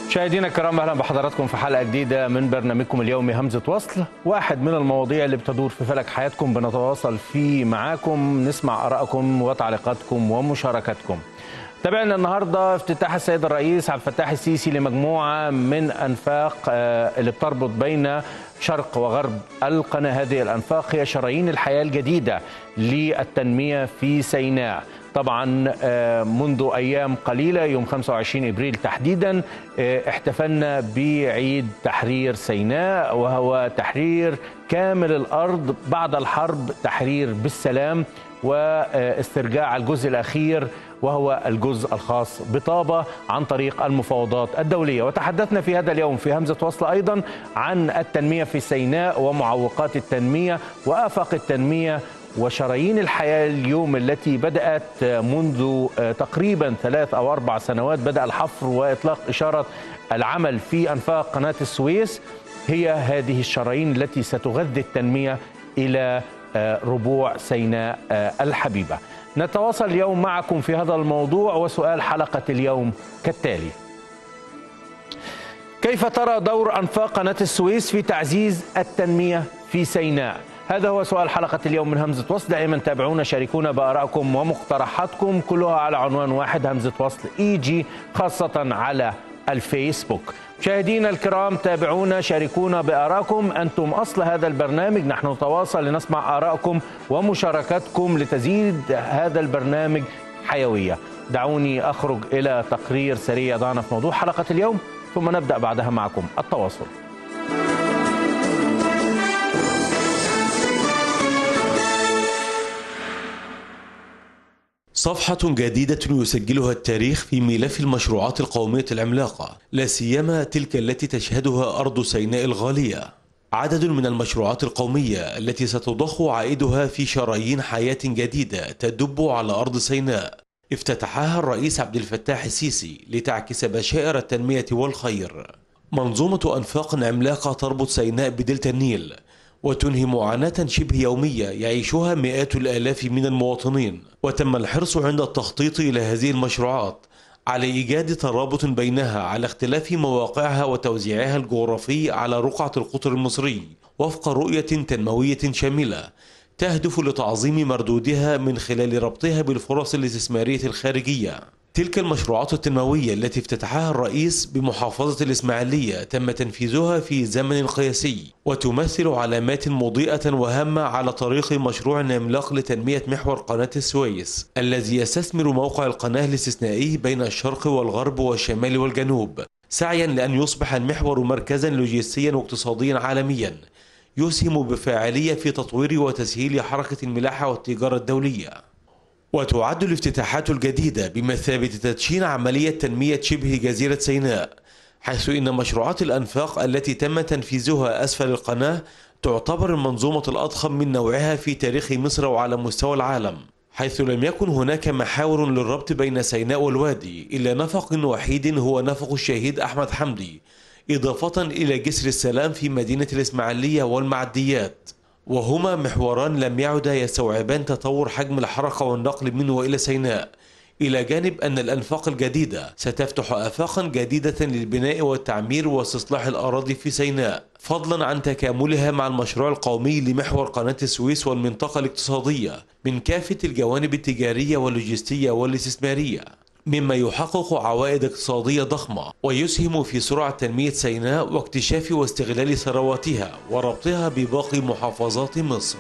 مشاهدينا الكرام اهلا بحضراتكم في حلقه جديده من برنامجكم اليومي همزه وصل واحد من المواضيع اللي بتدور في فلك حياتكم بنتواصل فيه معاكم نسمع ارائكم وتعليقاتكم ومشاركاتكم تابعنا النهارده افتتاح السيد الرئيس عبد الفتاح السيسي لمجموعه من انفاق اللي بتربط بين شرق وغرب القناه هذه الانفاق هي شرايين الحياه الجديده للتنميه في سيناء طبعا منذ ايام قليله يوم 25 ابريل تحديدا احتفلنا بعيد تحرير سيناء وهو تحرير كامل الارض بعد الحرب تحرير بالسلام واسترجاع الجزء الاخير وهو الجزء الخاص بطابة عن طريق المفاوضات الدولية وتحدثنا في هذا اليوم في همزة وصل أيضا عن التنمية في سيناء ومعوقات التنمية وآفاق التنمية وشرايين الحياة اليوم التي بدأت منذ تقريبا ثلاث أو أربع سنوات بدأ الحفر وإطلاق إشارة العمل في أنفاق قناة السويس هي هذه الشرايين التي ستغذي التنمية إلى ربوع سيناء الحبيبة نتواصل اليوم معكم في هذا الموضوع وسؤال حلقة اليوم كالتالي كيف ترى دور أنفاق قناة السويس في تعزيز التنمية في سيناء هذا هو سؤال حلقة اليوم من همزة وصل دائما تابعونا شاركونا بآرائكم ومقترحاتكم كلها على عنوان واحد همزة وصل إي جي خاصة على الفيسبوك مشاهدينا الكرام تابعونا شاركونا بآرائكم أنتم أصل هذا البرنامج نحن نتواصل لنسمع آرائكم ومشاركاتكم لتزيد هذا البرنامج حيوية دعوني أخرج إلى تقرير سريع ضعنا في موضوع حلقة اليوم ثم نبدأ بعدها معكم التواصل صفحة جديدة يسجلها التاريخ في ملف المشروعات القومية العملاقة، لا سيما تلك التي تشهدها أرض سيناء الغالية. عدد من المشروعات القومية التي ستضخ عائدها في شرايين حياة جديدة تدب على أرض سيناء. افتتحها الرئيس عبد الفتاح السيسي لتعكس بشائر التنمية والخير. منظومة أنفاق عملاقة تربط سيناء بدلتا النيل، وتنهي معاناة شبه يومية يعيشها مئات الآلاف من المواطنين وتم الحرص عند التخطيط إلى هذه المشروعات على إيجاد ترابط بينها على اختلاف مواقعها وتوزيعها الجغرافي على رقعة القطر المصري وفق رؤية تنموية شاملة تهدف لتعظيم مردودها من خلال ربطها بالفرص الاستثمارية الخارجية تلك المشروعات التنموية التي افتتحها الرئيس بمحافظة الإسماعيلية تم تنفيذها في زمن قياسي وتمثل علامات مضيئة وهامة على طريق مشروع عملاق لتنمية محور قناة السويس الذي يستثمر موقع القناة الاستثنائي بين الشرق والغرب والشمال والجنوب سعيا لأن يصبح المحور مركزا لوجستيا واقتصاديا عالميا يسهم بفاعلية في تطوير وتسهيل حركة الملاحة والتجارة الدولية وتعد الافتتاحات الجديدة بمثابة تدشين عملية تنمية شبه جزيرة سيناء حيث إن مشروعات الأنفاق التي تم تنفيذها أسفل القناة تعتبر المنظومة الأضخم من نوعها في تاريخ مصر وعلى مستوى العالم حيث لم يكن هناك محاور للربط بين سيناء والوادي إلا نفق وحيد هو نفق الشهيد أحمد حمدي إضافة إلى جسر السلام في مدينة الإسماعيلية والمعديات وهما محوران لم يعدا يستوعبان تطور حجم الحركة والنقل من وإلى سيناء إلى جانب أن الأنفاق الجديدة ستفتح آفاقا جديدة للبناء والتعمير واستصلاح الأراضي في سيناء فضلا عن تكاملها مع المشروع القومي لمحور قناة السويس والمنطقة الاقتصادية من كافة الجوانب التجارية واللوجستية والاستثمارية مما يحقق عوائد اقتصادية ضخمة ويسهم في سرعة تنمية سيناء واكتشاف واستغلال ثرواتها وربطها بباقي محافظات مصر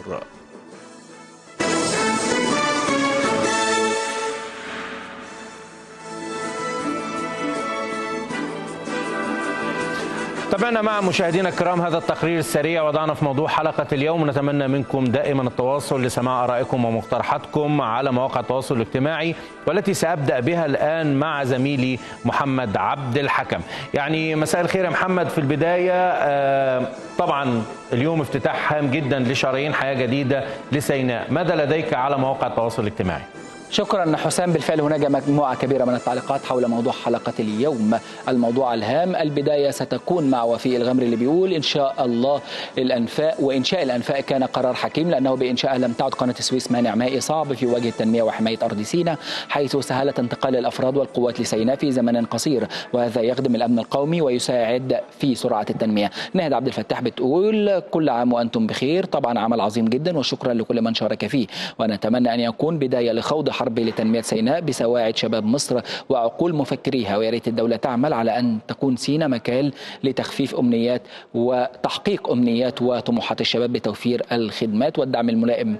تابعنا مع مشاهدينا الكرام هذا التقرير السريع وضعنا في موضوع حلقة اليوم نتمنى منكم دائما التواصل لسماع آرائكم ومقترحاتكم على مواقع التواصل الاجتماعي والتي سأبدأ بها الآن مع زميلي محمد عبد الحكم يعني مساء الخير يا محمد في البداية طبعا اليوم افتتاح هام جدا لشرايين حياة جديدة لسيناء ماذا لديك على مواقع التواصل الاجتماعي؟ شكرا حسام بالفعل هناك مجموعة كبيرة من التعليقات حول موضوع حلقة اليوم الموضوع الهام البداية ستكون مع وفيء الغمري اللي بيقول إن شاء الله الأنفاق وإنشاء الأنفاق كان قرار حكيم لأنه بإنشائها لم تعد قناة السويس مانع مائي صعب في وجه التنمية وحماية أرض سيناء حيث سهلت انتقال الأفراد والقوات لسيناء في زمن قصير وهذا يخدم الأمن القومي ويساعد في سرعة التنمية نهد عبد الفتاح بتقول كل عام وأنتم بخير طبعا عمل عظيم جدا وشكرا لكل من شارك فيه ونتمنى أن يكون بداية لخوض حرب لتنمية سيناء بسواعد شباب مصر وعقول مفكريها ويا ريت الدولة تعمل على أن تكون سيناء مكان لتخفيف أمنيات وتحقيق أمنيات وطموحات الشباب بتوفير الخدمات والدعم الملائم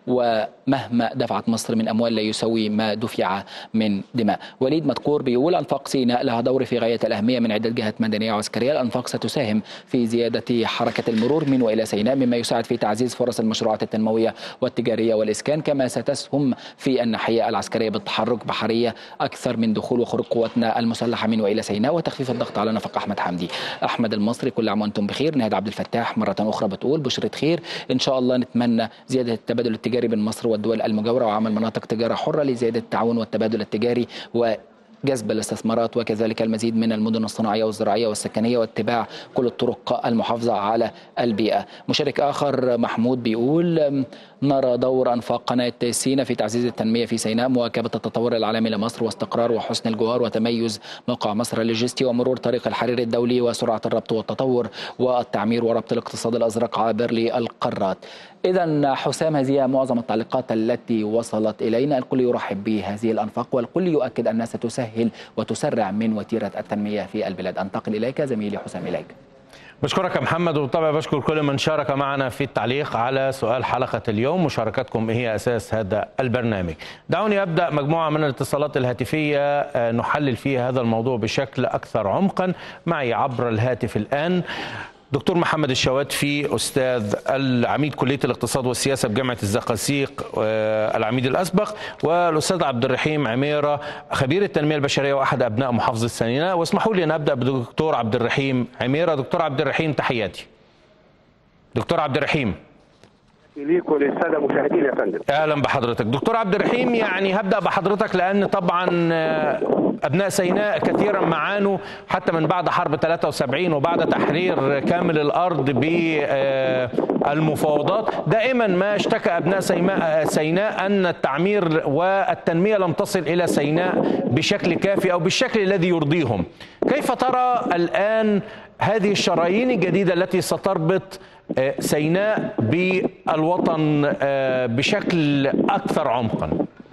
ومهما دفعت مصر من اموال لا يسوي ما دفع من دماء. وليد مدكور بيقول انفاق سيناء لها دور في غايه الاهميه من عده جهات مدنيه وعسكريه، الانفاق ستساهم في زياده حركه المرور من والى سيناء مما يساعد في تعزيز فرص المشروعات التنمويه والتجاريه والاسكان كما ستسهم في الناحيه العسكريه بالتحرك بحريه اكثر من دخول وخروج قواتنا المسلحه من والى سيناء وتخفيف الضغط على نفق احمد حمدي. احمد المصري كل عام وانتم بخير، نهاد عبد الفتاح مره اخرى بتقول بشره خير ان شاء الله نتمنى زياده التبادل التجاري التجاري بين مصر والدول المجاورة وعمل مناطق تجارة حرة لزيادة التعاون والتبادل التجاري و جذب الاستثمارات وكذلك المزيد من المدن الصناعية والزراعية والسكنية واتباع كل الطرق المحافظة على البيئة مشارك آخر محمود بيقول نرى دور أنفاق قناة سينا في تعزيز التنمية في سيناء مواكبة التطور العالمي لمصر واستقرار وحسن الجوار وتميز موقع مصر اللوجستي ومرور طريق الحرير الدولي وسرعة الربط والتطور والتعمير وربط الاقتصاد الأزرق عابر للقارات إذا حسام هذه معظم التعليقات التي وصلت إلينا الكل يرحب بهذه الأنفاق والكل يؤكد أنها ستسهل وتسرع من وتيرة التنمية في البلاد أنتقل إليك زميلي حسام إليك بشكرك يا محمد وبالطبع بشكر كل من شارك معنا في التعليق على سؤال حلقة اليوم مشاركتكم هي أساس هذا البرنامج دعوني أبدأ مجموعة من الاتصالات الهاتفية نحلل فيها هذا الموضوع بشكل أكثر عمقا معي عبر الهاتف الآن دكتور محمد الشواتفي استاذ العميد كليه الاقتصاد والسياسه بجامعه الزقازيق العميد الاسبق والاستاذ عبد الرحيم عميره خبير التنميه البشريه واحد ابناء محافظه سيناء واسمحوا لي ان ابدا بدكتور عبد الرحيم عميره دكتور عبد الرحيم تحياتي دكتور عبد الرحيم ليك وللساده المشاهدين يا فندم اهلا بحضرتك دكتور عبد الرحيم يعني هبدا بحضرتك لان طبعا ابناء سيناء كثيرا معانوا حتى من بعد حرب 73 وبعد تحرير كامل الارض بالمفاوضات دائما ما اشتكى ابناء سيناء ان التعمير والتنميه لم تصل الى سيناء بشكل كافي او بالشكل الذي يرضيهم كيف ترى الان هذه الشرايين الجديده التي ستربط سيناء بالوطن بشكل اكثر عمقا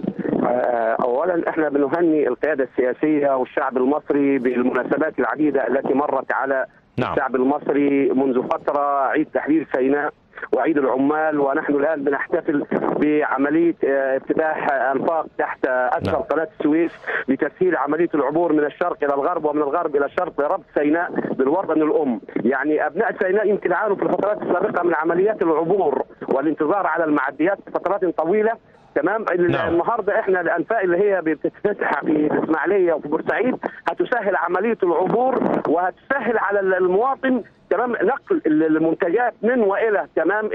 اولا احنا بنهني القياده السياسيه والشعب المصري بالمناسبات العديده التي مرت على نعم. الشعب المصري منذ فتره عيد تحرير سيناء وعيد العمال ونحن الان بنحتفل بعمليه افتتاح انفاق تحت اكثر نعم. قناه السويس لتسهيل عمليه العبور من الشرق الى الغرب ومن الغرب الى الشرق لربط سيناء بالوطن الام، يعني ابناء سيناء يمكن عانوا في الفترات السابقه من عمليات العبور والانتظار على المعديات فترات طويله تمام نعم. النهارده احنا الانفاق اللي هي بتتفتح في الاسماعيليه وفي بورسعيد هتسهل عمليه العبور وهتسهل على المواطن تمام نقل المنتجات من والى تمام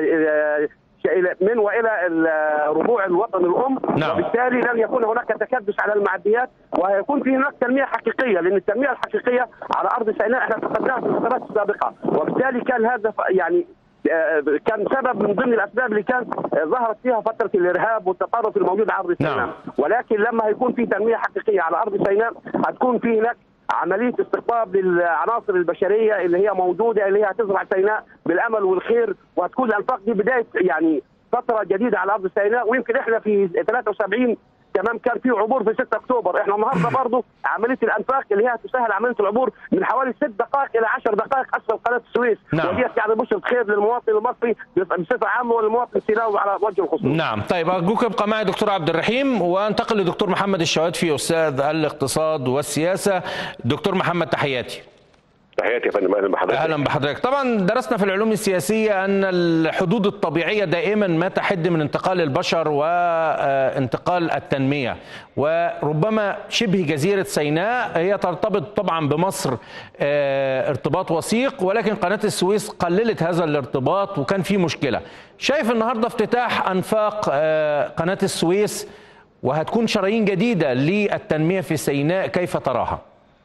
من والى ربوع الوطن الام نعم. وبالتالي لن يكون هناك تكدس على المعديات وهيكون في هناك تنميه حقيقيه لان التنميه الحقيقيه على ارض سيناء احنا فقدناها في الفترات السابقه وبالتالي كان هذا يعني كان سبب من ضمن الاسباب اللي كان ظهرت فيها فتره الارهاب والتطرف الموجود على ارض سيناء نعم. ولكن لما هيكون في تنميه حقيقيه على ارض سيناء هتكون في هناك عمليه استقطاب للعناصر البشريه اللي هي موجوده اللي هي هتزرع سيناء بالامل والخير وهتكون الانفاق دي بدايه يعني فتره جديده على ارض سيناء ويمكن احنا في 73 تمام كان في عبور في 6 اكتوبر احنا النهارده برضه عمليه الانفاق اللي هي تسهل عمليه العبور من حوالي 6 دقائق الى 10 دقائق اسفل قناه السويس نعم. وديت يعني بشرة خير للمواطن المصري بصفه عامه وللمواطن السيناوي على وجه الخصوص نعم طيب ارجوك ابقى معي دكتور عبد الرحيم وانتقل لدكتور محمد الشواتفي استاذ الاقتصاد والسياسه دكتور محمد تحياتي تحياتي يا فندم اهلا بحضرتك اهلا بحضرتك طبعا درسنا في العلوم السياسيه ان الحدود الطبيعيه دائما ما تحد من انتقال البشر وانتقال التنميه وربما شبه جزيره سيناء هي ترتبط طبعا بمصر ارتباط وثيق ولكن قناه السويس قللت هذا الارتباط وكان في مشكله شايف النهارده افتتاح انفاق قناه السويس وهتكون شرايين جديدة للتنمية في سيناء كيف تراها؟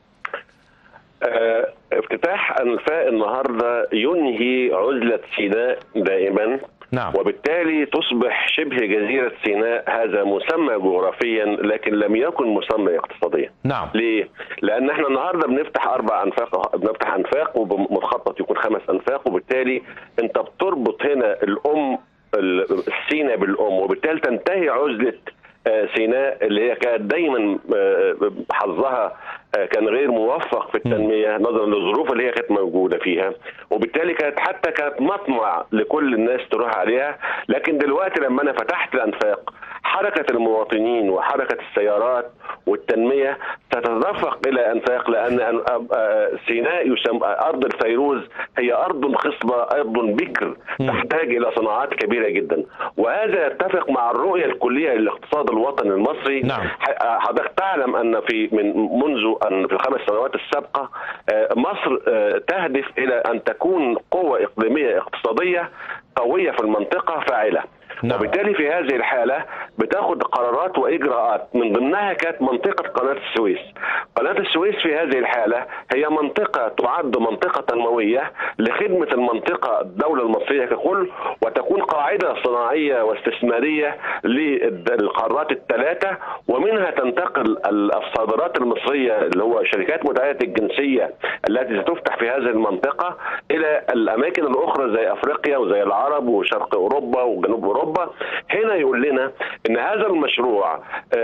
آه، افتتاح انفاق النهارده ينهي عزله سيناء دائما نعم. وبالتالي تصبح شبه جزيرة سيناء هذا مسمى جغرافيا لكن لم يكن مسمى اقتصاديا نعم ليه؟ لأن احنا النهاردة بنفتح أربع أنفاق بنفتح أنفاق ومخطط يكون خمس أنفاق وبالتالي أنت بتربط هنا الأم سيناء بالأم وبالتالي تنتهي عزلة آه، سيناء اللي هي كانت دايما آه، حظها آه، كان غير موفق في التنميه نظرا للظروف اللي هي كانت موجوده فيها وبالتالي كانت حتى كانت مطمع لكل الناس تروح عليها لكن دلوقتي لما انا فتحت الانفاق حركه المواطنين وحركه السيارات والتنميه ستتدفق الى انفاق لان سيناء يسمى ارض الفيروز هي ارض خصبه ارض بكر تحتاج الى صناعات كبيره جدا وهذا يتفق مع الرؤيه الكليه للاقتصاد الوطني المصري نعم. حضرتك تعلم ان في من منذ ان في الخمس سنوات السابقه مصر تهدف الى ان تكون قوه اقليميه اقتصاديه قويه في المنطقه فاعله نعم. وبالتالي في هذه الحالة بتاخد قرارات وإجراءات من ضمنها كانت منطقة قناة السويس قناة السويس في هذه الحالة هي منطقة تعد منطقة تنموية لخدمة المنطقة الدولة المصرية ككل وتكون قاعدة صناعية واستثمارية للقارات الثلاثة ومنها تنتقل الصادرات المصرية اللي هو شركات متعددة الجنسية التي ستفتح في هذه المنطقة إلى الأماكن الأخرى زي أفريقيا وزي العرب وشرق أوروبا وجنوب أوروبا اوروبا هنا يقول لنا ان هذا المشروع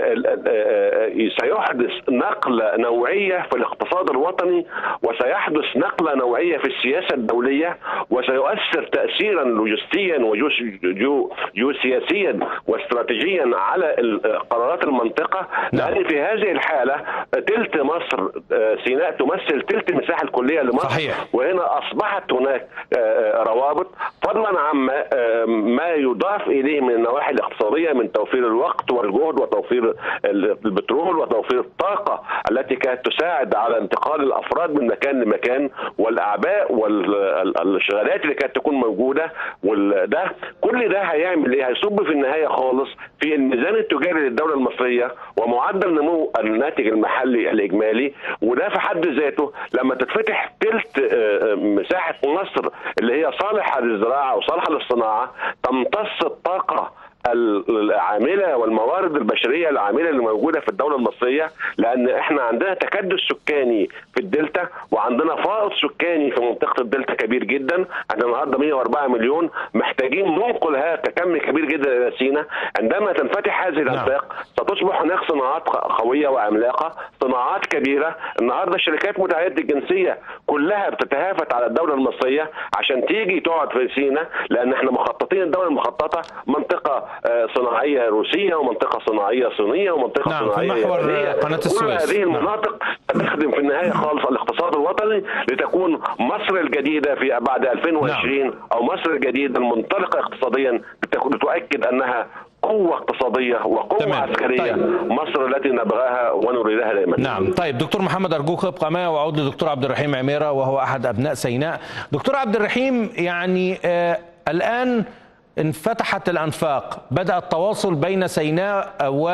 سيحدث نقله نوعيه في الاقتصاد الوطني وسيحدث نقله نوعيه في السياسه الدوليه وسيؤثر تاثيرا لوجستيا وجيوسياسيا واستراتيجيا على قرارات المنطقه لان في هذه الحاله تلت مصر سيناء تمثل تلت المساحه الكليه لمصر صحيح. وهنا اصبحت هناك روابط فضلا عن ما يضاف اليه من النواحي الاقتصاديه من توفير الوقت والجهد وتوفير البترول وتوفير الطاقه التي كانت تساعد على انتقال الافراد من مكان لمكان والاعباء والشغالات اللي كانت تكون موجوده وده كل ده هيعمل ايه؟ هيصب في النهايه خالص في الميزان التجاري للدوله المصريه ومعدل نمو الناتج المحلي الاجمالي وده في حد ذاته لما تتفتح ثلث مساحه مصر اللي هي صالحه للزراعه وصالحه للصناعه تمتص الطاقه العامله والموارد البشريه العامله اللي موجوده في الدوله المصريه لان احنا عندنا تكدس سكاني في الدلتا وعندنا فائض سكاني في منطقه الدلتا كبير جدا احنا النهارده 104 مليون محتاجين ننقل هذا كم كبير جدا الى سينا عندما تنفتح هذه الانفاق ستصبح هناك صناعات قويه وعملاقه صناعات كبيره النهارده الشركات متعدده الجنسيه كلها بتتهافت على الدوله المصريه عشان تيجي تقعد في سينا لان احنا مخططين الدوله المخططه منطقه صناعيه روسيه ومنطقه صناعيه صينيه ومنطقه نعم صناعيه في محور يابانية. قناه السويس كل هذه المناطق نعم. تخدم في النهايه خالص الاقتصاد الوطني لتكون مصر الجديده في بعد 2020 نعم. او مصر الجديده المنطلقه اقتصاديا تؤكد انها قوة اقتصادية وقوة تمام. عسكرية طيب. مصر التي نبغاها ونريدها دائما نعم طيب دكتور محمد أرجوك ابقى معي وأعود لدكتور عبد الرحيم عميرة وهو أحد أبناء سيناء دكتور عبد الرحيم يعني آه الآن انفتحت الأنفاق بدأ التواصل بين سيناء و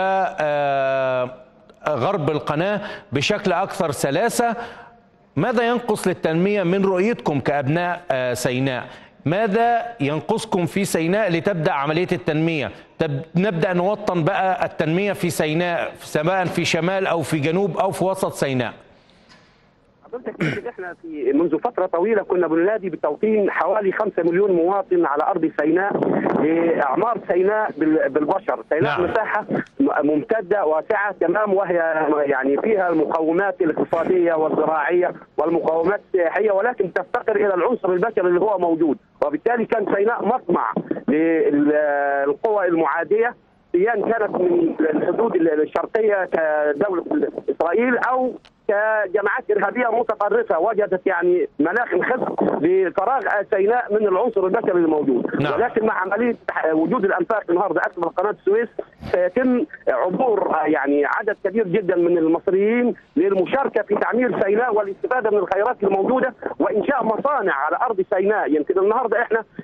غرب القناة بشكل أكثر سلاسة ماذا ينقص للتنمية من رؤيتكم كأبناء سيناء ماذا ينقصكم في سيناء لتبدأ عملية التنمية نبدأ نوطن بقى التنمية في سيناء سواء في شمال أو في جنوب أو في وسط سيناء حضرتك احنا في منذ فتره طويله كنا بننادي بتوطين حوالي 5 مليون مواطن على ارض سيناء لاعمار سيناء بالبشر، سيناء نعم. مساحه ممتده واسعه تمام وهي يعني فيها المقومات الاقتصاديه والزراعيه والمقومات السياحيه ولكن تفتقر الى العنصر البشري اللي هو موجود، وبالتالي كان سيناء مطمع للقوى المعاديه سواء كانت من الحدود الشرقيه كدوله اسرائيل او كجماعات ارهابيه متطرفه وجدت يعني مناخ خصب لفراغ سيناء من العنصر البشري الموجود نعم. ولكن مع عمليه وجود الانفاق النهارده اسفل قناه السويس سيتم عبور يعني عدد كبير جدا من المصريين للمشاركه في تعمير سيناء والاستفاده من الخيرات الموجوده وانشاء مصانع على ارض سيناء يمكن النهارده احنا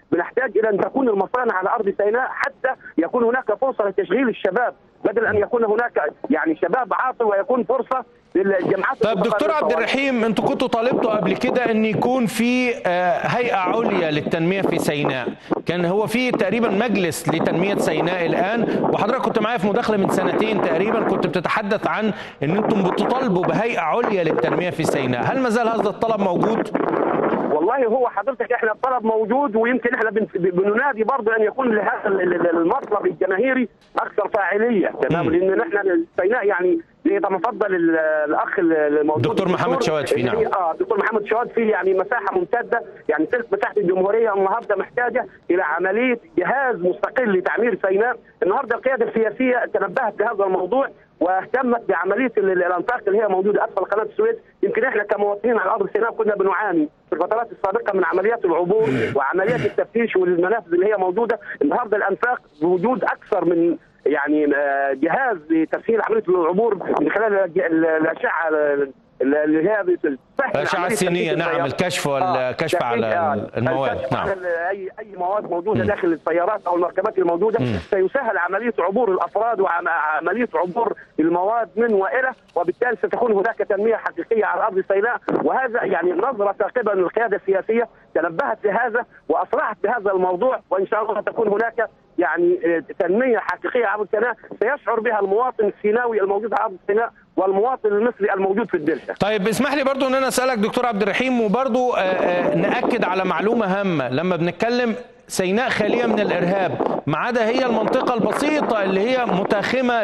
بنحتاج الى ان تكون المصانع على ارض سيناء حتى يكون هناك فرصه لتشغيل الشباب بدل ان يكون هناك يعني شباب عاطل ويكون فرصه للجامعات طيب دكتور عبد الرحيم انتوا كنتوا طالبتوا قبل كده ان يكون في هيئه عليا للتنميه في سيناء كان هو في تقريبا مجلس لتنميه سيناء الان وحضرتك كنت معايا في مداخله من سنتين تقريبا كنت بتتحدث عن ان انتم بتطالبوا بهيئه عليا للتنميه في سيناء هل ما زال هذا الطلب موجود والله هو حضرتك احنا الطلب موجود ويمكن احنا بننادي برضه ان يكون لهذا المطلب الجماهيري اكثر فاعليه تمام لان احنا سيناء يعني طبعا فضل الاخ الموجود دكتور محمد شواد فيه نعم اه دكتور محمد شواد فيه يعني مساحه ممتده يعني ثلث مساحه الجمهوريه النهارده محتاجه الى عمليه جهاز مستقل لتعمير سيناء النهارده القياده السياسيه تنبهت بهذا الموضوع واهتمت بعمليه الانفاق اللي هي موجوده اسفل قناه السويس يمكن احنا كمواطنين على ارض سيناء كنا بنعاني في الفترات السابقه من عمليات العبور وعمليات التفتيش والمنافذ اللي هي موجوده النهارده الانفاق بوجود اكثر من يعني جهاز لتسهيل عمليه العبور من خلال الاشعه اللي هي الاشعه السينيه نعم الكشف والكشف آه على المواد نعم اي اي مواد موجوده م. داخل السيارات او المركبات الموجوده م. سيسهل عمليه عبور الافراد وعمليه عبور المواد من والى وبالتالي ستكون هناك تنميه حقيقيه على ارض سيناء وهذا يعني نظره ثاقبه من القياده السياسيه تنبهت لهذا واسرعت بهذا الموضوع وان شاء الله تكون هناك يعني تنميه حقيقيه على سيناء سيشعر بها المواطن السيناوي الموجود على ارض سيناء والمواطن المصري الموجود في الدلتا. طيب اسمح لي برضو ان انا اسالك دكتور عبد الرحيم وبرضو ناكد على معلومه هامه لما بنتكلم سيناء خاليه من الارهاب ما عدا هي المنطقه البسيطه اللي هي متاخمه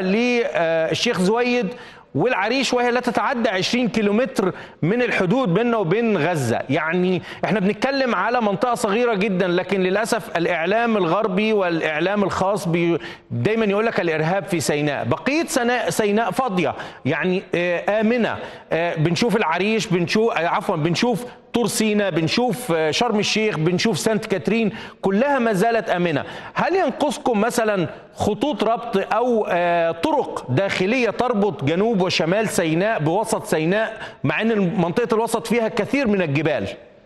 للشيخ زويد والعريش وهي لا تتعدى 20 كيلومتر من الحدود بيننا وبين غزة يعني احنا بنتكلم على منطقة صغيرة جدا لكن للأسف الإعلام الغربي والإعلام الخاص بي دايما يقول لك الإرهاب في سيناء بقية سيناء, سيناء فاضية يعني آمنة بنشوف العريش بنشوف عفوا بنشوف طور سينا بنشوف شرم الشيخ بنشوف سانت كاترين كلها ما زالت امنه هل ينقصكم مثلا خطوط ربط او طرق داخليه تربط جنوب وشمال سيناء بوسط سيناء مع ان منطقه الوسط فيها كثير من الجبال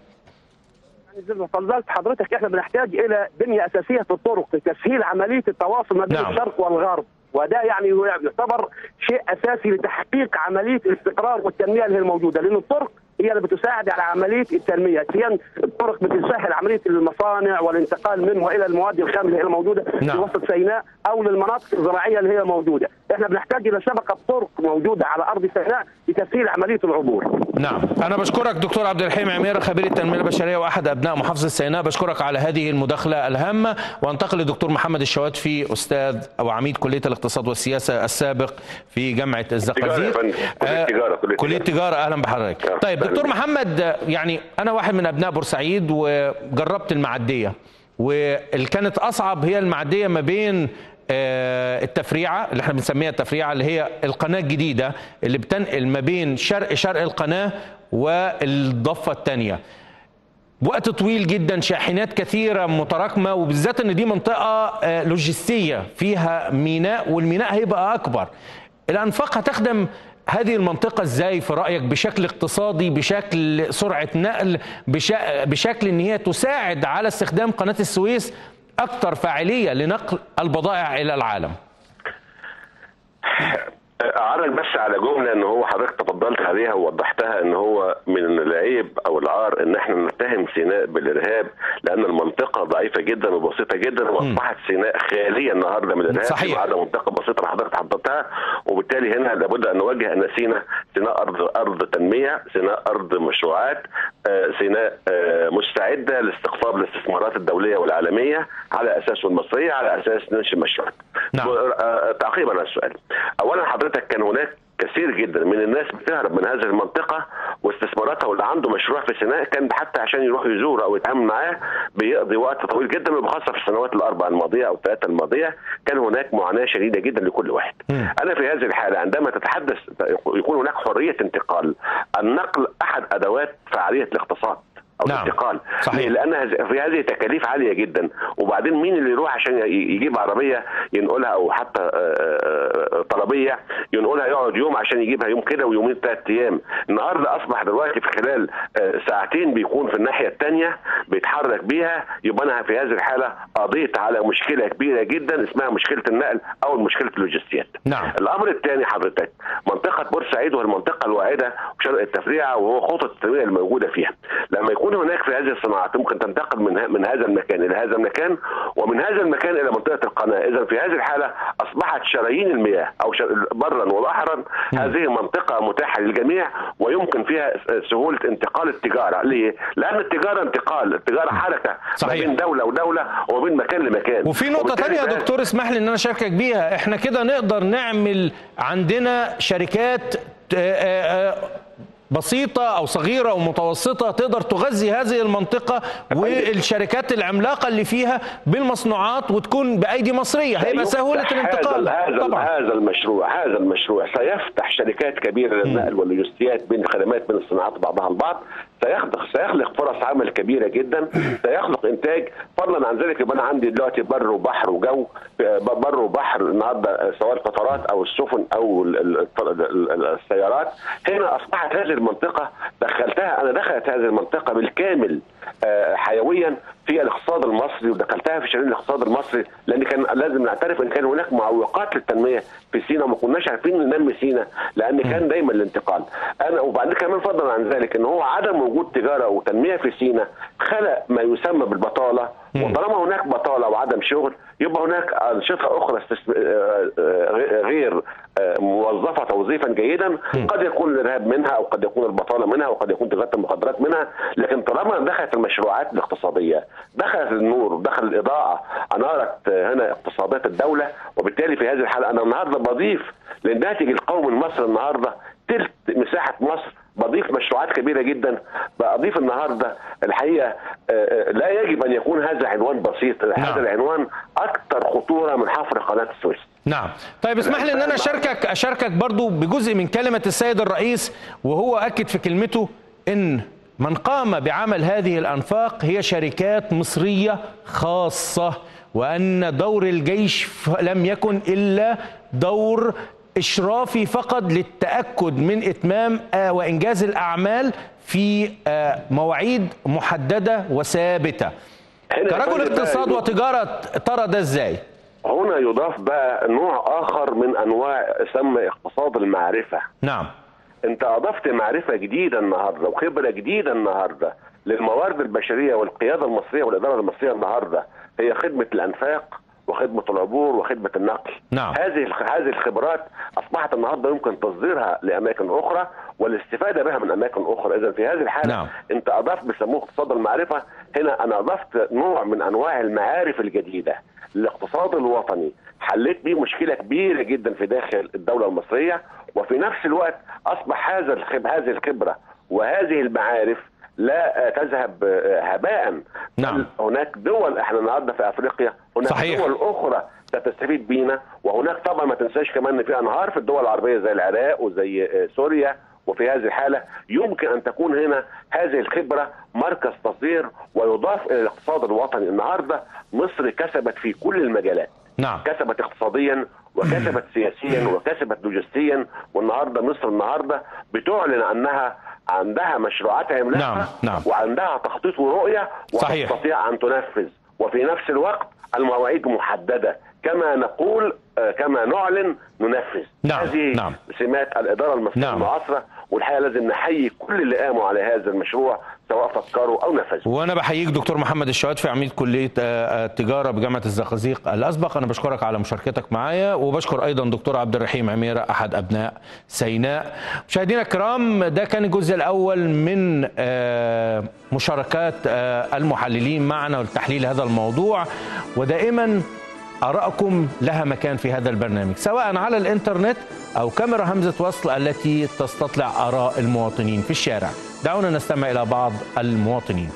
زي ما فضلت حضرتك احنا بنحتاج الى بنيه اساسيه في الطرق لتسهيل عمليه التواصل ما بين نعم. الشرق والغرب وده يعني يعتبر شيء اساسي لتحقيق عمليه الاستقرار والتنميه اللي هي الموجوده لان الطرق هي اللي بتساعد على عمليه التنميه، سواء الطرق بتسهل عمليه المصانع والانتقال من والى المواد الخام اللي هي الموجوده نعم. في وسط سيناء او للمناطق الزراعيه اللي هي موجوده، احنا بنحتاج الى شبكه طرق موجوده على ارض سيناء لتسهيل عمليه العبور. نعم انا بشكرك دكتور عبد الرحيم عمير خبير التنميه البشريه واحد ابناء محافظه سيناء بشكرك على هذه المداخله الهامه وانتقل للدكتور محمد الشواتفي استاذ او عميد كليه الاقتصاد والسياسه السابق في جامعه الزقازيق كليه تجاره كليه تجاره اهلا بحضرتك طيب دكتور محمد يعني انا واحد من ابناء بورسعيد وجربت المعديه واللي كانت اصعب هي المعديه ما بين التفريعه اللي احنا بنسميها التفريعه اللي هي القناه الجديده اللي بتنقل ما بين شرق شرق القناه والضفه الثانيه وقت طويل جدا شاحنات كثيره متراكمه وبالذات ان دي منطقه لوجستيه فيها ميناء والميناء هيبقى اكبر الانفاق هتخدم هذه المنطقة ازاي في رأيك بشكل اقتصادي بشكل سرعة نقل بشكل ان هي تساعد على استخدام قناة السويس اكثر فاعلية لنقل البضائع الى العالم اعرض بس على جمله ان هو حضرتك تفضلت عليها ووضحتها ان هو من العيب او العار ان احنا نتهم سيناء بالارهاب لان المنطقه ضعيفه جدا وبسيطه جدا واصبحت سيناء خاليه النهارده من الارهاب صحيح عدا منطقه بسيطه حضرتك حضرتها وبالتالي هنا لابد ان نوجه ان سيناء سيناء ارض ارض تنميه سيناء ارض مشروعات سيناء مستعده لاستقطاب الاستثمارات الدوليه والعالميه على اساس المصريه على اساس ننشئ مشروعات نعم. تعقيبا على السؤال اولا حضرتك كان هناك كثير جدا من الناس بتهرب من هذه المنطقة واستثماراتها واللي عنده مشروع في سيناء كان حتى عشان يروح يزور أو يتعامل معاه بيقضي وقت طويل جدا وبخاصة في السنوات الأربع الماضية أو الثلاثة الماضية كان هناك معاناة شديدة جدا لكل واحد. م. أنا في هذه الحالة عندما تتحدث يكون هناك حرية انتقال النقل أحد أدوات فعالية الاقتصاد او نعم. الانتقال صحيح. لان في هذه تكاليف عاليه جدا وبعدين مين اللي يروح عشان يجيب عربيه ينقلها او حتى طلبيه ينقلها يقعد يوم عشان يجيبها يوم كده ويومين ثلاث ايام النهارده اصبح دلوقتي في خلال ساعتين بيكون في الناحيه الثانيه بيتحرك بيها يبقى انا في هذه الحاله قضيت على مشكله كبيره جدا اسمها مشكله النقل او مشكله اللوجستيات. نعم. الامر الثاني حضرتك منطقه بورسعيد وهي المنطقه الواعده وشرق التفريعه وهو خطط التنميه الموجوده فيها. لما يكون هناك في هذه الصناعات ممكن تنتقل من من هذا المكان الى هذا المكان ومن هذا المكان الى منطقه القناه، اذا في هذه الحاله اصبحت شرايين المياه او برا وبحرا هذه منطقه متاحه للجميع ويمكن فيها سهوله انتقال التجاره، ليه؟ لان التجاره انتقال، التجاره حركه صحيح. ما بين دوله ودوله وما بين مكان لمكان. وفي نقطه ثانيه يا دكتور اسمح لي ان انا اشاركك بيها، احنا كده نقدر نعمل عندنا شركات بسيطة أو صغيرة أو متوسطة تقدر تغذي هذه المنطقة والشركات العملاقة اللي فيها بالمصنوعات وتكون بأيدي مصرية هيبقى سهولة الانتقال هذا طبعا هذا المشروع هذا المشروع سيفتح شركات كبيرة للنقل واللوجستيات بين الخدمات بين الصناعات بعضها البعض سيخلق سيخلق فرص عمل كبيره جدا سيخلق انتاج فضلا عن ذلك يبقى انا عندي دلوقتي بر وبحر وجو بر وبحر النهارده سواء القطارات او السفن او السيارات هنا اصبحت هذه المنطقه دخلتها انا دخلت هذه المنطقه بالكامل حيويا في الاقتصاد المصري ودخلتها في شريان الاقتصاد المصري لان كان لازم نعترف ان كان هناك معوقات للتنميه في سينا وما كناش عارفين ننمي سينا لان كان دايما الانتقال انا وبعدين كمان فضلا عن ذلك ان هو عدم وجود تجاره وتنميه في سينا خلق ما يسمى بالبطاله وطالما هناك بطاله وعدم شغل يبقى هناك انشطه اخرى غير موظفه توظيفا جيدا قد يكون الارهاب منها او قد يكون البطاله منها وقد يكون تجاره المخدرات منها لكن طالما دخلت المشروعات الاقتصاديه دخلت النور دخل الاضاءه انارت هنا اقتصادات الدوله وبالتالي في هذه الحاله انا النهارده بضيف للناتج القومي المصري النهارده تلت مساحه مصر بضيف مشروعات كبيره جدا بضيف النهارده الحقيقه لا يجب ان يكون هذا عنوان بسيط نعم. هذا العنوان اكثر خطوره من حفر قناه السويس نعم طيب اسمح لي ان انا اشاركك اشاركك برضو بجزء من كلمه السيد الرئيس وهو اكد في كلمته ان من قام بعمل هذه الانفاق هي شركات مصريه خاصه وان دور الجيش لم يكن الا دور اشرافي فقط للتاكد من اتمام وانجاز الاعمال في مواعيد محدده وثابته كرجل اقتصاد وتجاره ترى ده ازاي هنا يضاف بقى نوع اخر من انواع سمى اقتصاد المعرفه نعم انت اضفت معرفه جديده النهارده وخبره جديده النهارده للموارد البشريه والقياده المصريه والاداره المصريه النهارده هي خدمه الانفاق وخدمه العبور وخدمه النقل نعم. هذه هذه الخبرات اصبحت النهارده يمكن تصديرها لاماكن اخرى والاستفاده بها من اماكن اخرى اذا في هذه الحاله نعم. انت اضفت بيسموه اقتصاد المعرفه هنا انا اضفت نوع من انواع المعارف الجديده للاقتصاد الوطني حليت بيه مشكله كبيره جدا في داخل الدوله المصريه وفي نفس الوقت اصبح هذا الخب هذه الخبره وهذه المعارف لا تذهب هباء نعم. هناك دول احنا النهارده في افريقيا هناك صحيح. دول اخرى ستستفيد بينا وهناك طبعا ما تنساش كمان ان في انهار في الدول العربيه زي العراق وزي سوريا وفي هذه الحاله يمكن ان تكون هنا هذه الخبره مركز تصدير ويضاف الى الاقتصاد الوطني النهارده مصر كسبت في كل المجالات نعم كسبت اقتصاديا وكسبت سياسيا وكسبت لوجستيا والنهارده مصر النهارده بتعلن انها عندها مشروعات عملاقه نعم، نعم. وعندها تخطيط ورؤيه صحيح. وتستطيع ان تنفذ وفي نفس الوقت المواعيد محدده كما نقول آه، كما نعلن ننفذ نعم، هذه نعم. سمات الاداره المصريه نعم. المعاصره والحقيقه لازم نحيي كل اللي قاموا على هذا المشروع سواء فكروا او نفذوا وانا بحييك دكتور محمد الشواتفي عميد كليه آه، التجاره بجامعه الزقازيق الاسبق انا بشكرك على مشاركتك معايا وبشكر ايضا دكتور عبد الرحيم عميره احد ابناء سيناء مشاهدينا الكرام ده كان الجزء الاول من آه، مشاركات آه، المحللين معنا لتحليل هذا الموضوع ودائما آرائكم لها مكان في هذا البرنامج سواء على الإنترنت أو كاميرا همزة وصل التي تستطلع آراء المواطنين في الشارع دعونا نستمع إلى بعض المواطنين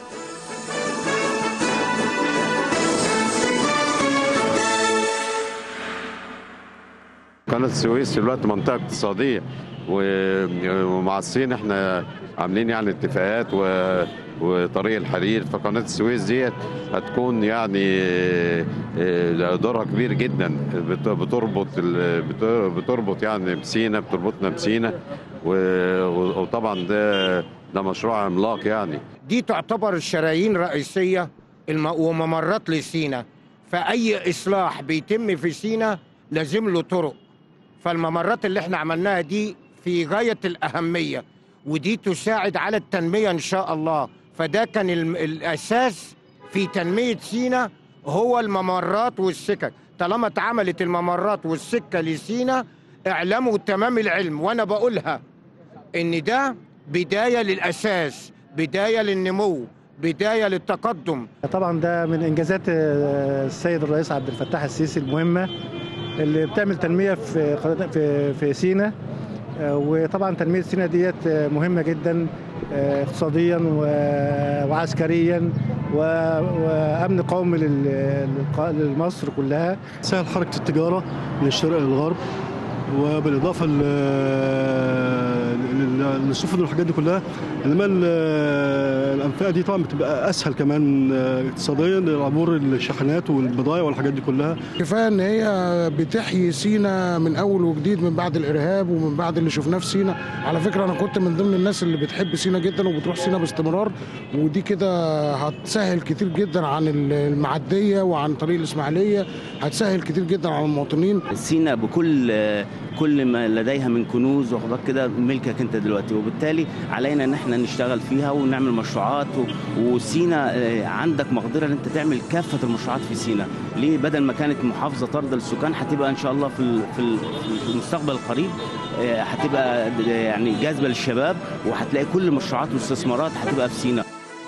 قناة السويس دلوقتي منطقة اقتصادية و- ومع الصين احنا عاملين يعني اتفاقات و... وطريق الحرير فقناة السويس ديت هتكون يعني اه، دورها كبير جدا بت- بتربط ال... بت- بتربط يعني بسينا بتربطنا بسينا و... و- وطبعا ده ده مشروع عملاق يعني دي تعتبر الشرايين رئيسيه وممرات لسينا فاي اصلاح بيتم في سينا لازم له طرق فالممرات اللي احنا عملناها دي في غايه الاهميه ودي تساعد على التنميه ان شاء الله فده كان الاساس في تنميه سينا هو الممرات والسكك طالما اتعملت الممرات والسكه لسينا اعلموا تمام العلم وانا بقولها ان ده بدايه للاساس بدايه للنمو بدايه للتقدم طبعا ده من انجازات السيد الرئيس عبد الفتاح السيسي المهمه اللي بتعمل تنميه في في في سينا وطبعا تنميه سينا ديت مهمه جدا اقتصاديا وعسكريا وامن قومي لمصر كلها سهل حركه التجاره من الشرق للغرب وبالاضافه للسفن والحاجات دي كلها انما الانفاق دي طبعا بتبقى اسهل كمان اقتصاديا لعبور الشحنات والبضائع والحاجات دي كلها كفايه ان هي بتحيي سينا من اول وجديد من بعد الارهاب ومن بعد اللي شفناه في سينا على فكره انا كنت من ضمن الناس اللي بتحب سينا جدا وبتروح سينا باستمرار ودي كده هتسهل كتير جدا عن المعديه وعن طريق الاسماعيليه هتسهل كتير جدا على المواطنين سينا بكل كل ما لديها من كنوز وخضار كده ملكك انت دلوقتي وبالتالي علينا ان احنا نشتغل فيها ونعمل مشروعات وسينا عندك مقدره ان انت تعمل كافه المشروعات في سينا ليه بدل ما كانت محافظه طارده للسكان هتبقى ان شاء الله في في المستقبل القريب هتبقى يعني جاذبه للشباب وهتلاقي كل المشروعات والاستثمارات هتبقى في سينا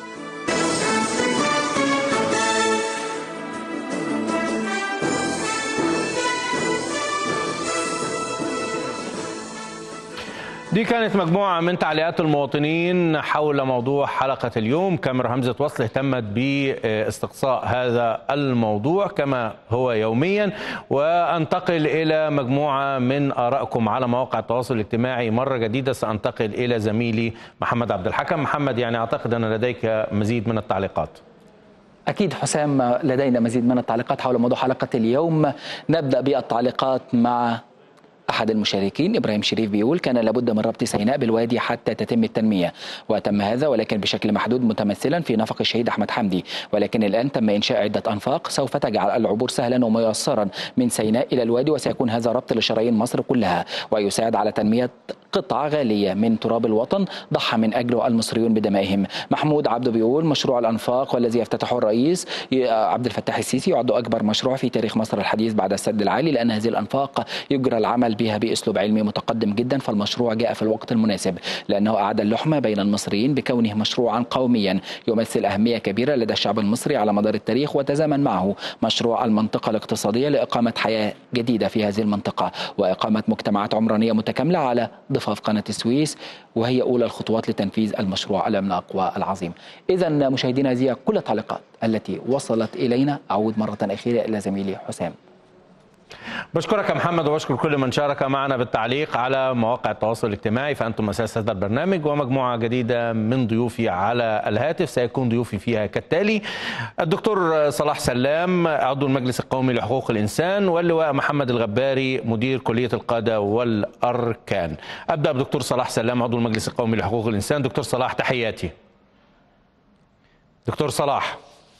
دي كانت مجموعة من تعليقات المواطنين حول موضوع حلقة اليوم كاميرا همزة وصل اهتمت باستقصاء هذا الموضوع كما هو يوميا وانتقل إلى مجموعة من آرائكم على مواقع التواصل الاجتماعي مرة جديدة سأنتقل إلى زميلي محمد عبد الحكم محمد يعني أعتقد أن لديك مزيد من التعليقات أكيد حسام لدينا مزيد من التعليقات حول موضوع حلقة اليوم نبدأ بالتعليقات مع أحد المشاركين إبراهيم شريف بيقول كان لابد من ربط سيناء بالوادي حتى تتم التنمية وتم هذا ولكن بشكل محدود متمثلا في نفق الشهيد أحمد حمدي ولكن الآن تم إنشاء عدة أنفاق سوف تجعل العبور سهلا وميسرا من سيناء إلى الوادي وسيكون هذا ربط لشرايين مصر كلها ويساعد على تنمية قطعة غالية من تراب الوطن ضحى من أجله المصريون بدمائهم محمود عبده بيقول مشروع الأنفاق والذي يفتتحه الرئيس عبد الفتاح السيسي يعد أكبر مشروع في تاريخ مصر الحديث بعد السد العالي لأن هذه الأنفاق يجرى العمل بها بأسلوب علمي متقدم جدا فالمشروع جاء في الوقت المناسب لأنه أعاد اللحمة بين المصريين بكونه مشروعا قوميا يمثل أهمية كبيرة لدى الشعب المصري على مدار التاريخ وتزامن معه مشروع المنطقة الاقتصادية لإقامة حياة جديدة في هذه المنطقة وإقامة مجتمعات عمرانية متكاملة على ضفاف قناة السويس وهي أولى الخطوات لتنفيذ المشروع العملاق والعظيم إذا مشاهدينا هذه كل التعليقات التي وصلت إلينا أعود مرة أخيرة إلى زميلي حسام بشكرك يا محمد وبشكر كل من شارك معنا بالتعليق على مواقع التواصل الاجتماعي فانتم اساس هذا البرنامج ومجموعه جديده من ضيوفي على الهاتف سيكون ضيوفي فيها كالتالي الدكتور صلاح سلام عضو المجلس القومي لحقوق الانسان واللواء محمد الغباري مدير كليه القاده والاركان ابدا بدكتور صلاح سلام عضو المجلس القومي لحقوق الانسان دكتور صلاح تحياتي دكتور صلاح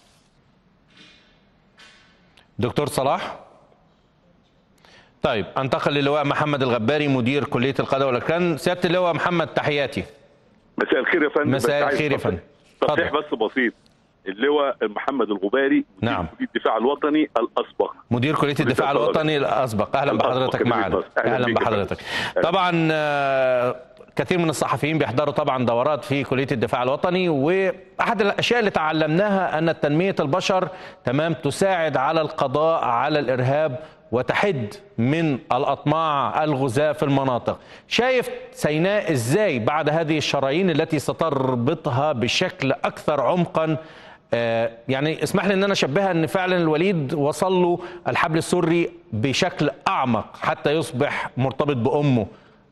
دكتور صلاح طيب انتقل للواء محمد الغباري مدير كليه القاده والاركان سياده اللواء محمد تحياتي مساء الخير يا فندم مساء الخير يا فندم تصحيح بس بسيط اللواء محمد الغباري مدير نعم. كليه الدفاع الوطني الاسبق مدير كليه الدفاع الوطني الاسبق اهلا بحضرتك معنا اهلا بحضرتك طبعا كثير من الصحفيين بيحضروا طبعا دورات في كليه الدفاع الوطني واحد الاشياء اللي تعلمناها ان تنميه البشر تمام تساعد على القضاء على الارهاب وتحد من الاطماع الغزاة في المناطق شايف سيناء ازاي بعد هذه الشرايين التي ستربطها بشكل اكثر عمقا يعني اسمح لي ان انا اشبهها ان فعلا الوليد وصل له الحبل السري بشكل اعمق حتى يصبح مرتبط بامه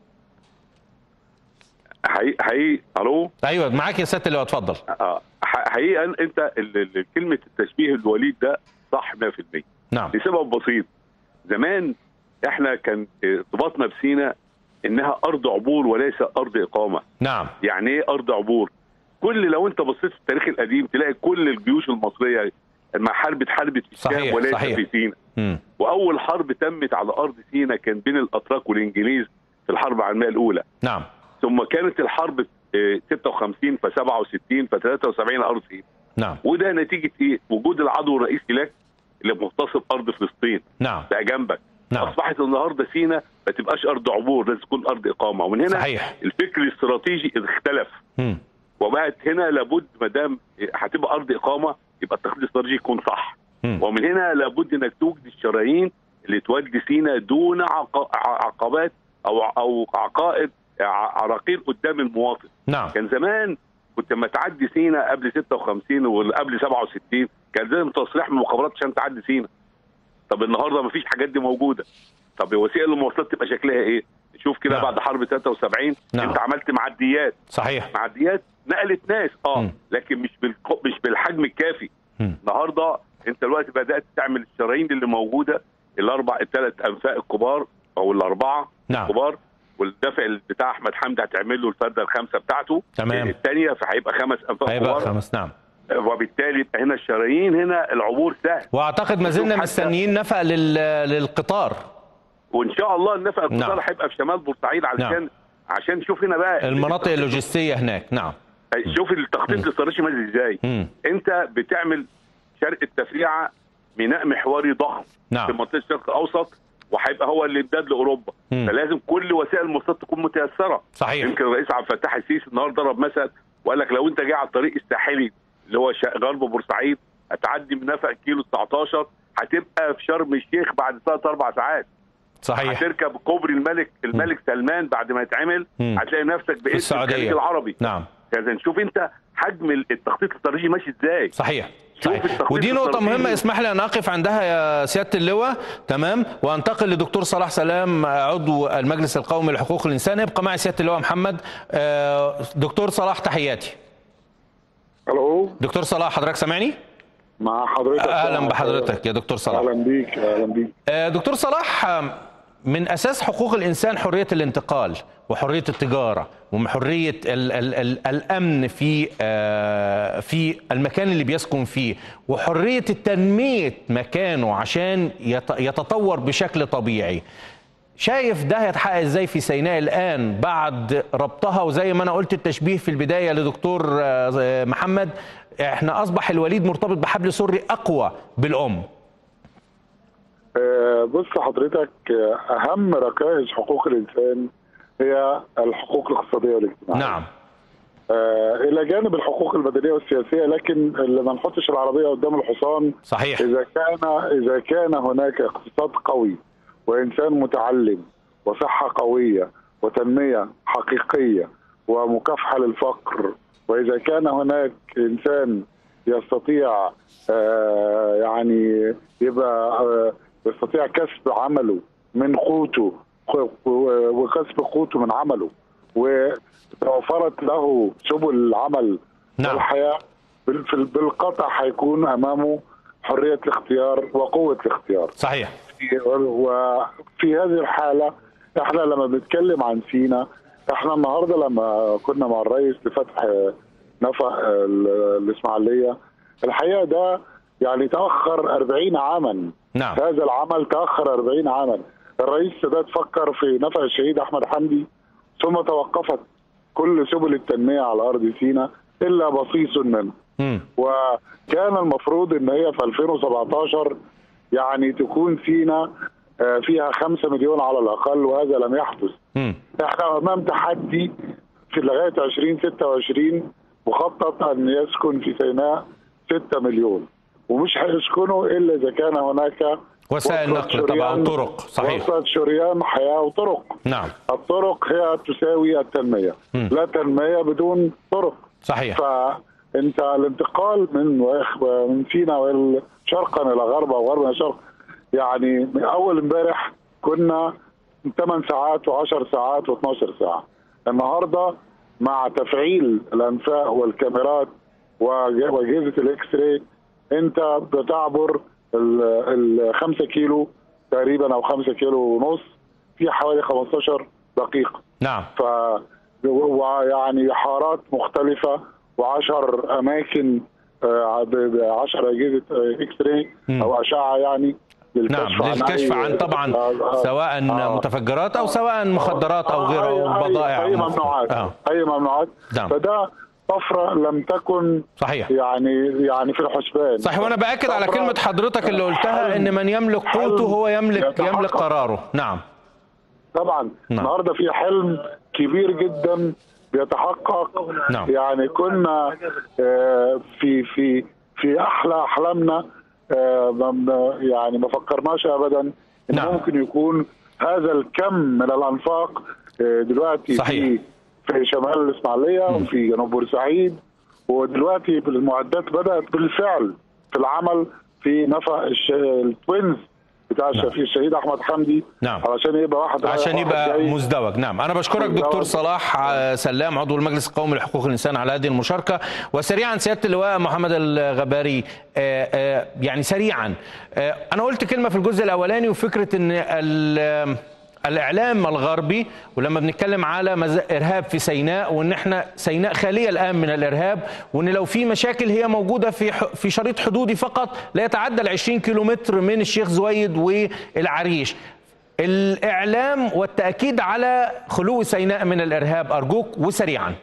حقيقي حقيقي الو ايوه معاك يا سياده اللواء اتفضل اه حقيقه انت كلمه التشبيه الوليد ده صح 100% نعم لسبب بسيط زمان احنا كان ارتباطنا بسينا انها ارض عبور وليس ارض اقامه نعم يعني ايه ارض عبور كل لو انت بصيت في التاريخ القديم تلاقي كل الجيوش المصريه ما حربت حربت في الشام صحيح، وليس صحيح. في سيناء مم. واول حرب تمت على ارض سيناء كان بين الاتراك والانجليز في الحرب العالميه الاولى نعم ثم كانت الحرب في 56 ف 67 ف 73 على ارض سيناء نعم وده نتيجه ايه؟ وجود العدو الرئيسي لك اللي مغتصب ارض فلسطين نعم بقى جنبك نعم. اصبحت النهارده سينا ما تبقاش ارض عبور لازم تكون ارض اقامه ومن هنا صحيح. الفكر الاستراتيجي اختلف مم. وبقت هنا لابد ما دام هتبقى ارض اقامه يبقى التخطيط الاستراتيجي يكون صح مم. ومن هنا لابد انك توجد الشرايين اللي تودي سينا دون عق- ع- عقبات او او عقائد ع- عراقيل قدام المواطن نعم كان زمان كنت لما تعدي سينا قبل 56 وقبل 67 كان لازم تصريح من المخابرات عشان تعدي سينا طب النهارده مفيش حاجات دي موجوده طب وسائل المواصلات تبقى شكلها ايه شوف كده نعم. بعد حرب 73 نعم. انت عملت معديات صحيح معديات نقلت ناس اه مم. لكن مش بالق... مش بالحجم الكافي مم. النهارده انت دلوقتي بدات تعمل الشرايين اللي موجوده الاربع الثلاث انفاق الكبار او الاربعه نعم. الكبار والدفع بتاع احمد حمدي هتعمل له الفرده الخامسه بتاعته تمام. الثانيه فهيبقى خمس انفاق هيبقى كبار خمس نعم وبالتالي يبقى هنا الشرايين هنا العبور سهل واعتقد ما زلنا شوف حتى- مستنيين نفق لل... للقطار وان شاء الله النفق القطار نعم. هيبقى في شمال بورسعيد علشان نعم. عشان شوف هنا بقى المناطق اللوجستيه هناك نعم شوف التخطيط الاستراتيجي ماشي ازاي مم. انت بتعمل شرق التفريعه ميناء محوري ضخم نعم. في منطقه الشرق الاوسط وهيبقى هو الامداد لاوروبا مم. فلازم كل وسائل المواصلات تكون متيسره صحيح. يمكن الرئيس عبد الفتاح السيسي النهارده ضرب مثل وقال لك لو انت جاي على الطريق الساحلي اللي هو شا- غرب بورسعيد هتعدي من نفق كيلو 19 هتبقى في شرم الشيخ بعد ثلاث اربع ساعات صحيح هتركب كوبري الملك الملك سلمان بعد ما يتعمل مم. هتلاقي نفسك في باسم السعوديه الخليج العربي نعم يعني شوف انت حجم التخطيط الاستراتيجي ماشي ازاي صحيح شوف صحيح التخطيط ودي نقطة الاستراتيجي. مهمة اسمح لي أن أقف عندها يا سيادة اللواء تمام وأنتقل لدكتور صلاح سلام عضو المجلس القومي لحقوق الإنسان يبقى معي سيادة اللواء محمد آه، دكتور صلاح تحياتي الو دكتور صلاح حضرتك سامعني؟ مع حضرتك أهلا بحضرتك يا دكتور صلاح اهلا بيك اهلا بيك آه، دكتور صلاح آه، من اساس حقوق الانسان حريه الانتقال وحريه التجاره وحريه ال ال ال الامن في آه، في المكان اللي بيسكن فيه وحريه تنميه مكانه عشان يت- يتطور بشكل طبيعي شايف ده هيتحقق ازاي في سيناء الان بعد ربطها وزي ما انا قلت التشبيه في البدايه لدكتور آه، محمد احنا اصبح الوليد مرتبط بحبل سري اقوى بالام آه، بص حضرتك آه، اهم ركائز حقوق الانسان هي الحقوق الاقتصاديه والاجتماعيه نعم آه، الى جانب الحقوق المدنيه والسياسيه لكن اللي ما نحطش العربيه قدام الحصان صحيح اذا كان اذا كان هناك اقتصاد قوي وانسان متعلم وصحه قويه وتنميه حقيقيه ومكافحه للفقر واذا كان هناك انسان يستطيع آه، يعني يبقى آه، يستطيع كسب عمله من قوته وكسب قوته من عمله وتوفرت له سبل العمل نعم. والحياه بال- في- بالقطع هيكون امامه حريه الاختيار وقوه الاختيار صحيح وفي هذه الحاله احنا لما بنتكلم عن سينا احنا النهارده لما كنا مع الرئيس لفتح نفق ال- الاسماعيليه الحقيقه ده يعني تاخر 40 عاما نعم هذا العمل تاخر 40 عاما الرئيس السادات فكر في نفق الشهيد احمد حمدي ثم توقفت كل سبل التنميه على ارض سينا الا بصيص منه مم. وكان المفروض ان هي في 2017 يعني تكون سينا آه، فيها 5 مليون على الاقل وهذا لم يحدث مم. احنا امام تحدي في لغايه 2026 مخطط ان يسكن في سيناء 6 مليون ومش هيسكنوا الا اذا كان هناك وسائل وصلة نقل طبعا شريان- طرق صحيح وصلة شريان حياه وطرق نعم الطرق هي تساوي التنميه مم. لا تنميه بدون طرق صحيح فانت الانتقال من من سينا شرقا الى غربا وغربا الى شرق يعني من اول امبارح كنا 8 ساعات و10 ساعات و12 ساعه النهارده مع تفعيل الانفاق والكاميرات وج- واجهزه الاكس راي انت بتعبر ال 5 كيلو تقريبا او 5 كيلو ونص في حوالي 15 دقيقه نعم ف ويعني حارات مختلفه وعشر اماكن 10 اجهزه اكس راي او اشعه يعني نعم للكشف عن طبعا سواء آه متفجرات او سواء مخدرات او غيره او بضائع اي ممنوعات آه. اي ممنوعات نعم. فده طفره لم تكن صحيح يعني يعني في الحسبان صحيح وانا باكد على كلمه حضرتك اللي قلتها ان من يملك قوته هو يملك يملك قراره نعم طبعا نعم. النهارده في حلم كبير جدا بيتحقق نعم. يعني كنا في في في احلى احلامنا يعني ما فكرناش ابدا ان نعم. ممكن يكون هذا الكم من الانفاق دلوقتي صحيح. في في شمال الاسماعيليه وفي جنوب بورسعيد ودلوقتي المعدات بدات بالفعل في العمل في نفق التوينز بتاع الشفيق الشهيد احمد حمدي نعم علشان يبقى واحد عشان واحد يبقى جاي. مزدوج نعم انا بشكرك دكتور صلاح سلام عضو المجلس القومي لحقوق الانسان على هذه المشاركه وسريعا سياده اللواء محمد الغباري آآ آآ يعني سريعا انا قلت كلمه في الجزء الاولاني وفكره ان الاعلام الغربي ولما بنتكلم على ارهاب في سيناء وان احنا سيناء خاليه الان من الارهاب وان لو في مشاكل هي موجوده في في شريط حدودي فقط لا يتعدى ال 20 كيلومتر من الشيخ زويد والعريش الاعلام والتاكيد على خلو سيناء من الارهاب ارجوك وسريعا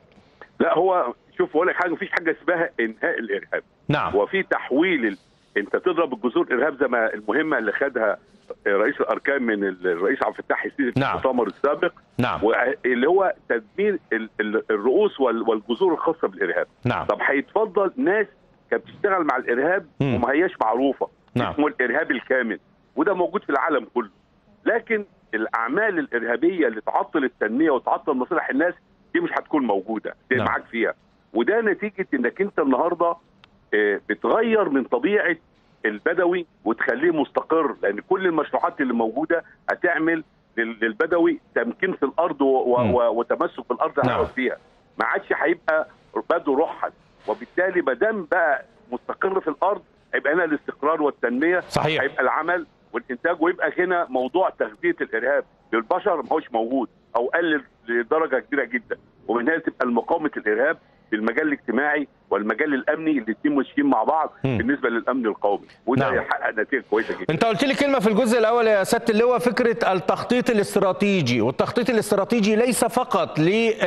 لا هو شوف اقول لك حاجه مفيش حاجه اسمها انهاء الارهاب نعم وفي تحويل ال... انت تضرب الجذور الارهاب زي ما المهمه اللي خدها رئيس الاركان من الرئيس عبد الفتاح السيسي في نعم. المؤتمر السابق نعم اللي هو تدمير الرؤوس والجذور الخاصه بالارهاب نعم طب هيتفضل ناس كانت بتشتغل مع الارهاب مم. وما هياش معروفه نعم. اسمه الارهاب الكامل وده موجود في العالم كله لكن الاعمال الارهابيه اللي تعطل التنميه وتعطل مصالح الناس دي مش هتكون موجوده دي نعم. معاك فيها وده نتيجه انك انت النهارده آه، بتغير من طبيعه البدوي وتخليه مستقر لان كل المشروعات اللي موجوده هتعمل لل- للبدوي تمكين في الارض و- و- مم. و- وتمسك في الارض نعم. هيقعد فيها ما عادش هيبقى بدو رحل وبالتالي ما دام بقى مستقر في الارض هيبقى هنا الاستقرار والتنميه صحيح. هيبقى العمل والانتاج ويبقى هنا موضوع تغذيه الارهاب للبشر ما هوش موجود او قلل لدرجه كبيره جدا ومن هنا تبقى مقاومه الارهاب في المجال الاجتماعي والمجال الامني الاثنين ماشيين مع بعض مم. بالنسبه للامن القومي وده نعم. هيحقق نتيجه كويسه جدا انت قلت لي كلمه في الجزء الاول يا سياده اللواء فكره التخطيط الاستراتيجي والتخطيط الاستراتيجي ليس فقط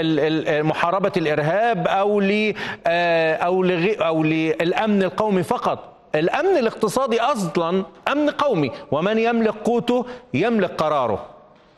لمحاربه الارهاب او ل او لغي او للامن القومي فقط الامن الاقتصادي اصلا امن قومي ومن يملك قوته يملك قراره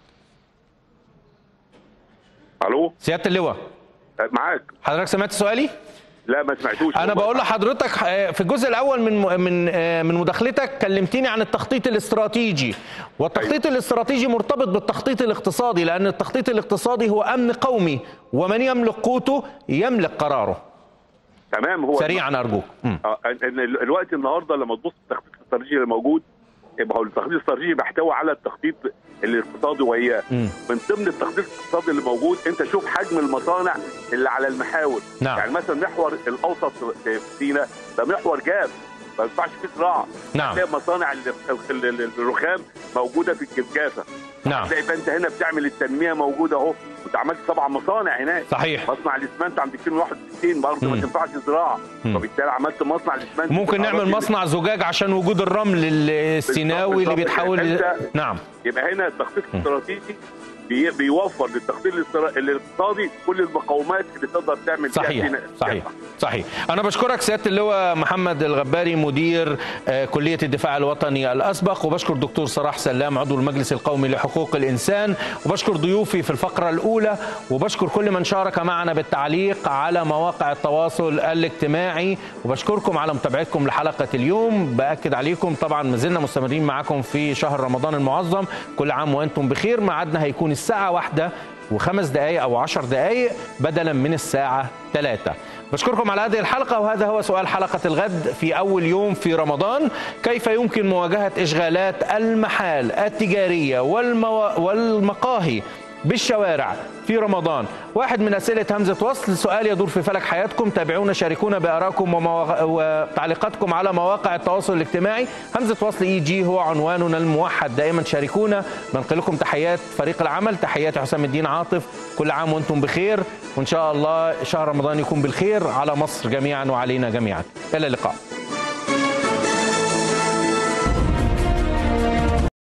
الو سياده اللواء معاك حضرتك سمعت سؤالي لا ما سمعتوش انا بقول لحضرتك آه، في الجزء الاول من من آه، من مداخلتك كلمتني عن التخطيط الاستراتيجي والتخطيط الاستراتيجي مرتبط بالتخطيط الاقتصادي لان التخطيط الاقتصادي هو امن قومي ومن يملك قوته يملك قراره تمام هو سريعا ارجوك مم. آه، إن- إن الوقت النهارده لما تبص التخطيط الاستراتيجي اللي موجود يبقى هو التخطيط الاستراتيجي بيحتوي على التخطيط الاقتصادي وياه مم. من ضمن التخطيط الاقتصادي اللي موجود انت شوف حجم المصانع اللي على المحاور نعم. يعني مثلا محور الاوسط في سيناء ده محور جاف ما ينفعش فيه زراعه نعم. تلاقي مصانع ال- ال- ال- الرخام موجوده في الجرجافه نعم تلاقي بقى انت هنا بتعمل التنميه موجوده اهو وانت عملت سبع مصانع هناك صحيح مصنع الاسمنت عند كيلو 61 برضه مم. ما تنفعش زراعه مم. وبالتالي عملت مصنع الاسمنت ممكن في نعمل الأراضي مصنع زجاج عشان وجود الرمل السيناوي اللي بالظبط. بيتحول ل- أنت- نعم يبقى هنا التخطيط الاستراتيجي بي- بيوفر للتخطيط الاسترا- الاقتصادي كل المقومات اللي تقدر تعمل فيها صحيح فينا- صحيح صحيح انا بشكرك سياده اللواء محمد الغباري مدير آه، كليه الدفاع الوطني الاسبق وبشكر دكتور صلاح سلام عضو المجلس القومي لحقوق الانسان وبشكر ضيوفي في الفقره الاولى وبشكر كل من شارك معنا بالتعليق على مواقع التواصل الاجتماعي وبشكركم على متابعتكم لحلقه اليوم باكد عليكم طبعا ما زلنا مستمرين معكم في شهر رمضان المعظم كل عام وانتم بخير ميعادنا هيكون الساعه واحدة وخمس دقائق أو عشر دقائق بدلا من الساعة ثلاثة بشكركم على هذه الحلقة وهذا هو سؤال حلقة الغد في أول يوم في رمضان كيف يمكن مواجهة إشغالات المحال التجارية والمو... والمقاهي بالشوارع في رمضان واحد من أسئلة همزة وصل سؤال يدور في فلك حياتكم تابعونا شاركونا بآرائكم ومواق... وتعليقاتكم على مواقع التواصل الاجتماعي همزة وصل اي جي هو عنواننا الموحد دائما شاركونا بنقل لكم تحيات فريق العمل تحياتي حسام الدين عاطف كل عام وانتم بخير وان شاء الله شهر رمضان يكون بالخير على مصر جميعا وعلينا جميعا الى اللقاء